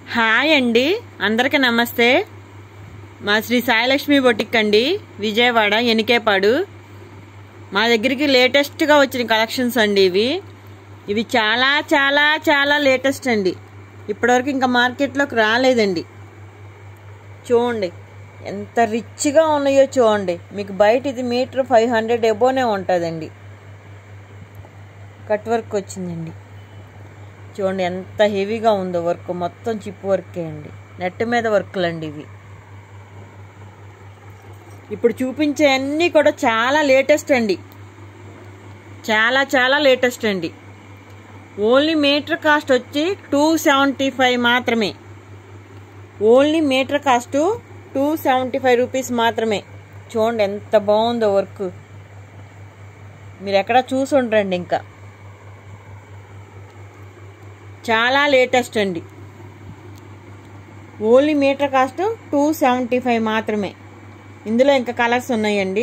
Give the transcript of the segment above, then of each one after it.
hi అండి అందరికీ నమస్తే మా శ్రీ సాయిలక్ష్మి బొటిక్ అండి విజయవాడ ఎనికేపాడు మా దగ్గరికి లేటెస్ట్గా వచ్చిన కలెక్షన్స్ అండి ఇవి ఇవి చాలా చాలా చాలా లేటెస్ట్ అండి ఇప్పటివరకు ఇంకా మార్కెట్లోకి రాలేదండి చూడండి ఎంత రిచ్గా ఉన్నాయో చూడండి మీకు బయట ఇది మీటర్ ఫైవ్ హండ్రెడ్ ఎబోనే ఉంటుందండి కట్ వర్క్ వచ్చిందండి చూడండి ఎంత హెవీగా ఉందో వర్క్ మొత్తం చిప్ వర్కే అండి నెట్ మీద వర్క్లు అండి ఇవి ఇప్పుడు చూపించే అన్నీ కూడా చాలా లేటెస్ట్ అండి చాలా చాలా లేటెస్ట్ అండి ఓన్లీ మీటర్ కాస్ట్ వచ్చి టూ సెవెంటీ ఫైవ్ మాత్రమే only metre cost two seventy five rupees మాత్రమే చూడండి ఎంత బాగుందో వర్క్ మీరు ఎక్కడ చూసి ఉండరండి ఇంకా చాలా లేటెస్ట్ అండి only metre cost two seventy five మాత్రమే ఇందులో ఇంకా కలర్స్ ఉన్నాయండి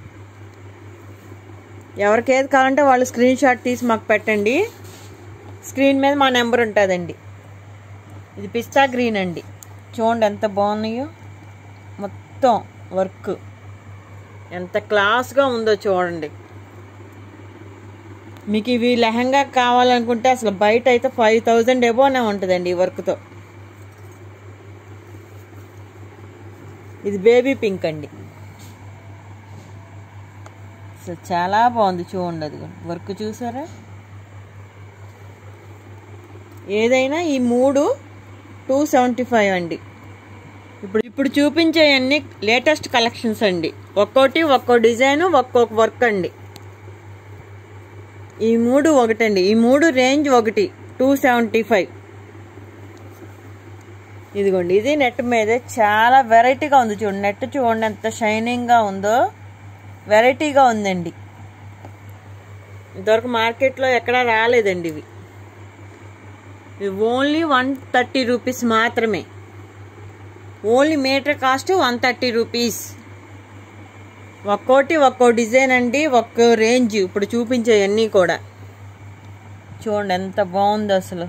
ఎవరికి ఏది కావాలంటే వాళ్ళు స్క్రీన్ షాట్ తీసి మాకు పెట్టండి స్క్రీన్ మీద మా నెంబర్ ఉంటుందండి ఇది పిస్తా గ్రీన్ అండి చూడండి ఎంత బాగున్నాయో మొత్తం వర్క్ ఎంత క్లాస్గా ఉందో చూడండి మీకు ఇవి లెహంగా కావాలనుకుంటే అసలు బయట అయితే ఫైవ్ థౌజండ్ ఎబోనే ఉంటుందండి ఈ వర్క్తో ఇది బేబీ పింక్ అండి అసలు చాలా బాగుంది చూడండి అది వర్క్ చూసారా ఏదైనా ఈ మూడు టూ సెవెంటీ ఫైవ్ అండి ఇప్పుడు ఇప్పుడు చూపించే అన్ని లేటెస్ట్ కలెక్షన్స్ అండి ఒక్కోటి ఒక్కో డిజైన్ ఒక్కొక్క వర్క్ అండి ఈ మూడు ఒకటండి ఈ మూడు రేంజ్ ఒకటి టూ సెవెంటీ ఫైవ్ ఇదిగోండి ఇది నెట్ మీదే చాలా వెరైటీగా ఉంది చూడండి నెట్ చూడండి ఎంత షైనింగ్గా ఉందో వెరైటీగా ఉందండి ఇంతవరకు మార్కెట్లో ఎక్కడా రాలేదండి ఇవి ఇవి ఓన్లీ వన్ థర్టీ రూపీస్ మాత్రమే only metre cost one thirty rupees ఒక్కోటి ఒక్కో డిజైన్ అండి ఒక్కో రేంజ్ ఇప్పుడు చూపించేవన్నీ కూడా చూడండి ఎంత బాగుంది అసలు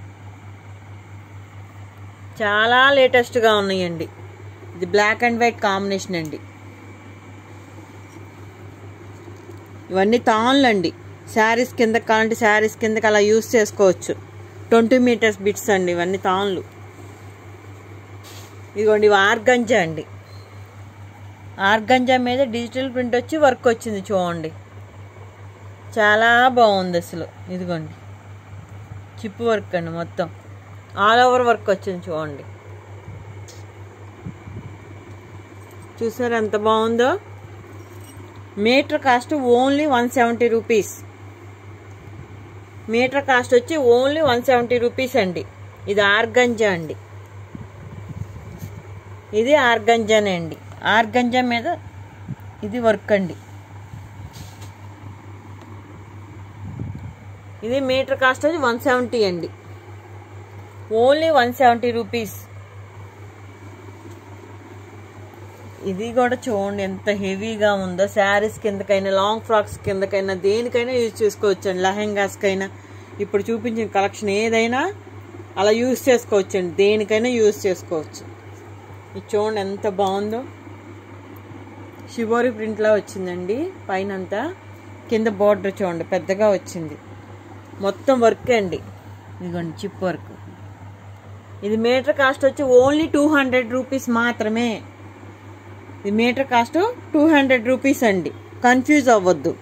చాలా లేటెస్ట్గా ఉన్నాయండి ఇది బ్లాక్ అండ్ వైట్ కాంబినేషన్ అండి ఇవన్నీ తాన్లు అండి శారీస్ కింద కావాలంటే శారీస్ కిందకి అలా యూస్ చేసుకోవచ్చు ట్వంటీ మీటర్స్ బిట్స్ అండి ఇవన్నీ తాన్లు ఇదిగోండి ఇవి ఆర్గంజా అండి ఆర్గంజా మీద డిజిటల్ ప్రింట్ వచ్చి వర్క్ వచ్చింది చూడండి చాలా బాగుంది అసలు ఇదిగోండి చిప్ వర్క్ అండి మొత్తం ఆల్ ఓవర్ వర్క్ వచ్చింది చూడండి చూసారు ఎంత బాగుందో metre cost only one seventy rupees metre cost వచ్చి ఓన్లీ వన్ సెవెంటీ రూపీస్ అండి ఇది ఆర్గంజా అండి ఇది ఆర్గంజానే అండి ఆర్గంజా మీద ఇది వర్క్ అండి ఇది మీటర్ కాస్ట్ వచ్చి వన్ సెవెంటీ అండి ఓన్లీ వన్ సెవెంటీ రూపీస్ ఇది కూడా చూడండి ఎంత హెవీగా ఉందో శారీస్ కిందకైనా లాంగ్ ఫ్రాక్స్ కిందకైనా దేనికైనా యూజ్ చేసుకోవచ్చు అండి లెహెంగాస్కైనా ఇప్పుడు చూపించిన కలెక్షన్ ఏదైనా అలా యూజ్ చేసుకోవచ్చు అండి దేనికైనా యూజ్ చేసుకోవచ్చు ఇది చూడండి ఎంత బాగుందో షిబోరి ప్రింట్లా వచ్చిందండి పైన అంతా కింద బార్డర్ చూడండి పెద్దగా వచ్చింది మొత్తం వర్క్ అండి ఇదిగోండి చిప్ వర్క్ ఇది మీటర్ కాస్ట్ వచ్చి ఓన్లీ టూ హండ్రెడ్ రూపీస్ మాత్రమే ఇది metre cost two hundred rupees అండి కన్ఫ్యూజ్ అవ్వద్దు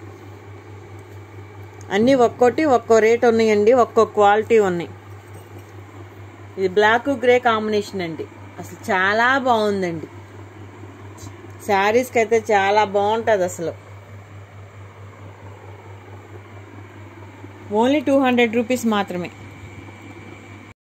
అన్నీ ఒక్కోటి ఒక్కో రేట్ ఉన్నాయండి ఒక్కో క్వాలిటీ ఉన్నాయి ఇది బ్లాక్ గ్రే కాంబినేషన్ అండి అసలు చాలా బాగుందండి శారీస్కి అయితే చాలా బాగుంటుంది అసలు ఓన్లీ టూ హండ్రెడ్ రూపీస్ మాత్రమే